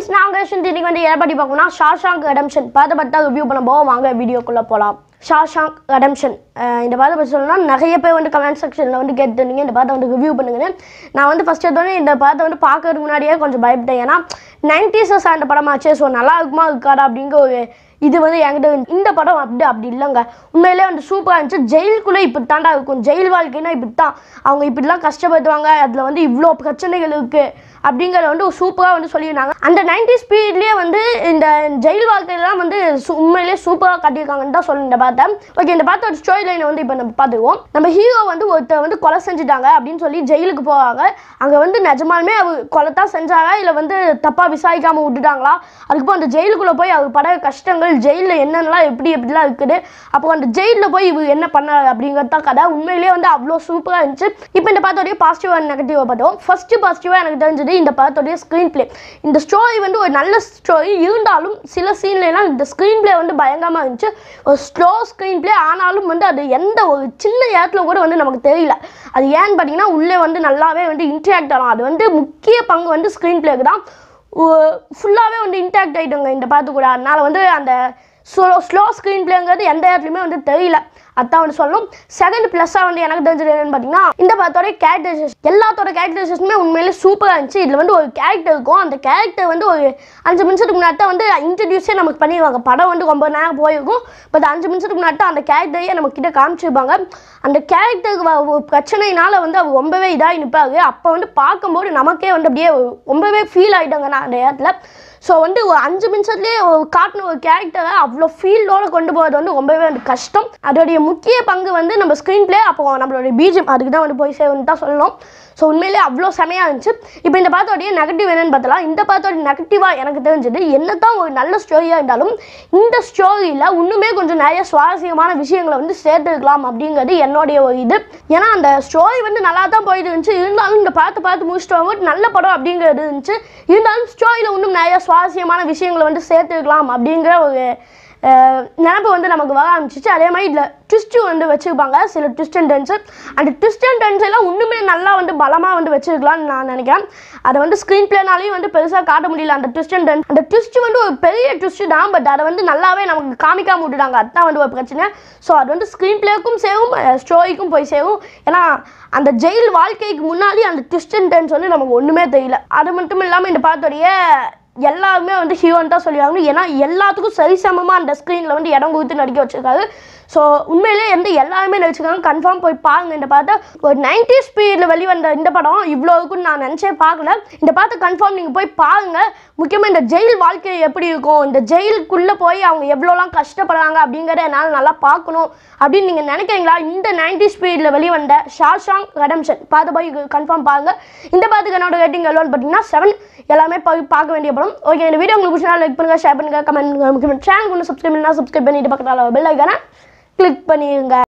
friends நாங்கள் இன்னைக்கு வந்து எதை பற்றி பார்க்கணும்னா ஷாஷாங்க் ரெடம்ஷன் பார்த்து பார்த்தா ரிவ்யூ பண்ண போவோம் வாங்க வீடியோக்குள்ளே போகலாம் ஷாஷாங்க் ரெடம்ஷன் இந்த பாதை பற்றி சொல்லணும்னா நிறைய பேர் வந்து கமெண்ட் செக்ஷனில் வந்து கேட்டுருந்தீங்க இந்த பாதை வந்து ரிவ்யூ பண்ணுங்கன்னு நான் வந்து ஃபஸ்ட் எடுத்தோடனே இந்த பாதை வந்து பார்க்கறதுக்கு முன்னாடியே கொஞ்சம் பயப்பட்டேன் ஏன்னா நைன்டிஸஸ் அந்த படமாச்சே ஸோ நல்லா இருக்குமா இருக்காடா அப்படிங்கிற ஒரு இது வந்து என்கிட்ட இருந்து- இந்த படம் அப்படி அப்படி இல்லைங்க உண்மையிலே வந்து சூப்பராக இருந்துச்சு ஜெயிலுக்குள்ளே இப்படி தாண்டா இருக்கும் ஜெயில் வாழ்க்கைனா இப்படி தான் அவங்க இப்படிலாம் கஷ்டப்படுத்துவாங்க அதில் வந்து இவ்வளோ பிரச்சனைகள் இருக்குது அப்படிங்கிறத வந்து சூப்பராக வந்து சொல்லியிருந்தாங்க அந்த நைன்டி ஸ்பீட்லேயே வந்து இந்த ஜெயில் வாழ்க்கையெல்லாம் வந்து சு- உண்மையிலேயே சூப்பராக காட்டியிருக்காங்கன்னு தான் சொல்லி இந்த பார்த்தேன் ஓகே இந்த பார்த்த ஒரு ஸ்டோரி லைனை வந்து இப்போ நம்ம பார்த்துக்குவோம் நம்ம ஹீரோ வந்து ஒருத்தர் வந்து கொலை செஞ்சுட்டாங்க அப்படின்னு சொல்லி ஜெயிலுக்கு போவாங்க அங்கே வந்து நிஜமாலுமே அவர் கொலை தான் செஞ்சாங்க இல்லை வந்து தப்பாக விசாரிக்காமல் விட்டுட்டாங்களா அதுக்கப்புறம் அந்த ஜெயிலுக்குள்ளே போய் அவர் பட கஷ்டங்கள் ஜெயிலில் என்னென்னலாம் எப்படி எப்படிலாம் இருக்குது அப்போ அந்த ஜெயிலில் போய் இவர் என்ன பண்ணார் அப்படிங்கிறது தான் கதை உண்மையிலேயே வந்து அவ்வளோ சூப்பராக இருந்துச்சு இப்போ இந்த படத்தோடைய பாசிட்டிவ் அண்ட் நெகட்டிவாக பார்த்தோம் ஃபர்ஸ்ட் பாசிட்டிவாக எனக்கு தெரிஞ்சது இந்த படத்தோடைய ஸ்க்ரீன் ப்ளே இந்த ஸ்டோரி வந்து ஒரு நல்ல ஸ்டோரி இருந்தாலும் சில சீன்லாம் இந்த ஸ்க்ரீன் ப்ளே வந்து பயங்கரமாக இருந்துச்சு ஒரு ஸ்லோ ஸ்க்ரீன் ப்ளே ஆனாலும் வந்து அது எந்த ஒரு சின்ன இடத்துல கூட வந்து நமக்கு தெரியல அது ஏன்னு பார்த்தீங்கன்னா உள்ளே வந்து நல்லாவே வந்து இன்ட்ராக்ட் ஆகும் அது வந்து முக்கிய பங்கு வந்து ஸ்க்ரீன் ப்ளேக்கு தான் ஃபுல்லாகவே வந்து இன்டாக்ட் ஆகிட்டுங்க இந்த பார்த்து கூட அதனால வந்து அந்த ஸ்லோ ஸ்லோ ஸ்க்ரீன் பிளேங்கிறது எந்த இடத்துலையுமே வந்து தெரியல அதான் வந்து சொல்லணும் செகண்ட் ப்ளஸ்ஸாக வந்து எனக்கு தெரிஞ்சது என்னன்னு பார்த்தீங்கன்னா இந்த படத்தோட கேரக்டரைசேஷன் எல்லாத்தோட கேரக்டரைசேஷனுமே உண்மையிலே சூப்பராக இருந்துச்சு இதில் வந்து ஒரு கேரக்டர் இருக்கும் அந்த கேரக்டர் வந்து ஒரு அஞ்சு நிமிஷத்துக்கு முன்னாடி தான் வந்து இன்ட்ரடியூஸே நமக்கு பண்ணிடுவாங்க படம் வந்து ரொம்ப நேரம் போயிருக்கும் பட் அஞ்சு நிமிஷத்துக்கு முன்னாடி தான் அந்த கேரக்டரையே நம்ம கிட்ட காமிச்சிருப்பாங்க அந்த கேரக்டருக்கு ஒரு பிரச்சனையினால வந்து அவர் ரொம்பவே இதாகி நிற்பாரு அப்போ வந்து பார்க்கும்போது நமக்கே வந்து அப்படியே ரொம்பவே ஃபீல் ஆகிட்டாங்க நான் அந்த இடத்துல ஸோ வந்து ஒரு அஞ்சு நிமிஷத்துலேயே ஒரு காட்டின ஒரு கேரக்டரை அவ்வளோ ஃபீல்டோட கொண்டு போகிறது வந்து ரொம்பவே வந்து கஷ்டம் அதோடைய முக்கிய பங்கு வந்து நம்ம ஸ்க்ரீன் ப்ளே அப்போ நம்மளுடைய பீஜம் அதுக்கு தான் வந்து போய் சேருன்னு தான் சொல்லணும் ஸோ உண்மையிலே அவ்வளோ செமையாக இருந்துச்சு இப்போ இந்த படத்தோடைய நெகட்டிவ் என்னன்னு பார்த்தலாம் இந்த படத்தோட நெகட்டிவாக எனக்கு தெரிஞ்சது என்ன தான் ஒரு நல்ல ஸ்டோரியாக இருந்தாலும் இந்த ஸ்டோரியில் இன்னுமே கொஞ்சம் நிறைய சுவாரஸ்யமான விஷயங்களை வந்து சேர்த்துருக்கலாம் அப்படிங்கிறது என்னுடைய ஒரு இது ஏன்னா அந்த ஸ்டோரி வந்து நல்லா தான் போயிட்டு இருந்துச்சு இருந்தாலும் இந்த பார்த்து பார்த்து முடிச்சுட்டு வரும்போது நல்ல படம் அப்படிங்கிறது இருந்துச்சு இருந்தாலும் ஸ்டோரியில் இன்னும் நிறைய சுவாரஸ்யமான விஷயங்களை வந்து சேர்த்துருக்கலாம் அப்படிங்கிற ஒரு அஹ், நினப்பு வந்து நமக்கு வர ஆரம்பிச்சிச்சு அதே மாதிரி இதில் ட்விஸ்ட்டு வந்து வச்சுருப்பாங்க சில ட்விஸ்ட் அண்ட் டென்ஸு அந்த ட்விஸ்ட் அண்ட் டென்ஸ் எல்லாம் இன்னுமே நல்லா வந்து பலமாக வந்து வச்சிருக்கலாம்னு நான் நினைக்கிறேன் அதை வந்து ஸ்க்ரீன் பிளேனாலையும் வந்து பெருசாக காட்ட முடியல அந்த ட்விஸ்ட் அண்ட் டென்ஸ் அந்த ட்விஸ்ட் வந்து ஒரு பெரிய ட்விஸ்ட் தான் பட் அதை வந்து நல்லாவே நமக்கு காமிக்காம விட்டுட்டாங்க அதுதான் வந்து ஒரு பிரச்சனை ஸோ அது வந்து ஸ்க்ரீன் பிளேக்கும் சேரும் ஸ்டோரிக்கும் போய் சேரும் ஏன்னா அந்த ஜெயில் வாழ்க்கைக்கு முன்னாடி அந்த ட்விஸ்ட் அண்ட் டென்ஸ் வந்து நமக்கு ஒன்றுமே தெரியல அது மட்டும் இல்லாமல் இந்த படத்துடைய எல்லாருமே வந்து ஹீரோன்னு தான் சொல்லியாகணும் ஏன்னா எல்லாத்துக்கும் சரிசமமாக அந்த ஸ்க்ரீனில் வந்து இடம் கொடுத்து நடிக்க வச்சிருக்காரு ஸோ உண்மையிலே எந்த எல்லாருமே நடிச்சிருக்காங்க கன்ஃபார்ம் போய் பாருங்க இந்த படத்தை ஒரு நைன்டி ஸ்பீடில் வெளிவந்த இந்த படம் இவ்வளோ இருக்குன்னு நான் நினச்சே பார்க்கல இந்த படத்தை கன்ஃபார்ம் நீங்கள் போய் பாருங்க முக்கியமாக இந்த ஜெயில் வாழ்க்கை எப்படி இருக்கும் இந்த ஜெயிலுக்குள்ளே போய் அவங்க எவ்வளோலாம் கஷ்டப்படுறாங்க அப்படிங்கிறத என்னால் நல்லா பார்க்கணும் அப்படின்னு நீங்கள் நினைக்கிறீங்களா இந்த நைன்டி ஸ்பீடில் வெளிவந்த ஷாஷாங் ரெடம்ஷன் பார்த்து போய் கன்ஃபார்ம் பாருங்க இந்த படத்துக்கு என்னோட ரேட்டிங் எவ்வளோன்னு பார்த்தீங்கன்னா செவன் எல்லாமே போய் பார்க்க வேண்டிய படம் ஓகே இந்த வீடியோ உங்களுக்கு பிடிச்சா லைக் பண்ணுங்கள் ஷேர் பண்ணுங்கள் கமெண்ட் முக்கியமாக சேனலுக்கு ஒன்று சப்ஸ்கிரைப் பண்ணா சப்ஸ்கிரைப் பண்ணிட்டு பக்கத்தில் பெல் ஐக்கான கிளிக் பண்ணிடுங்க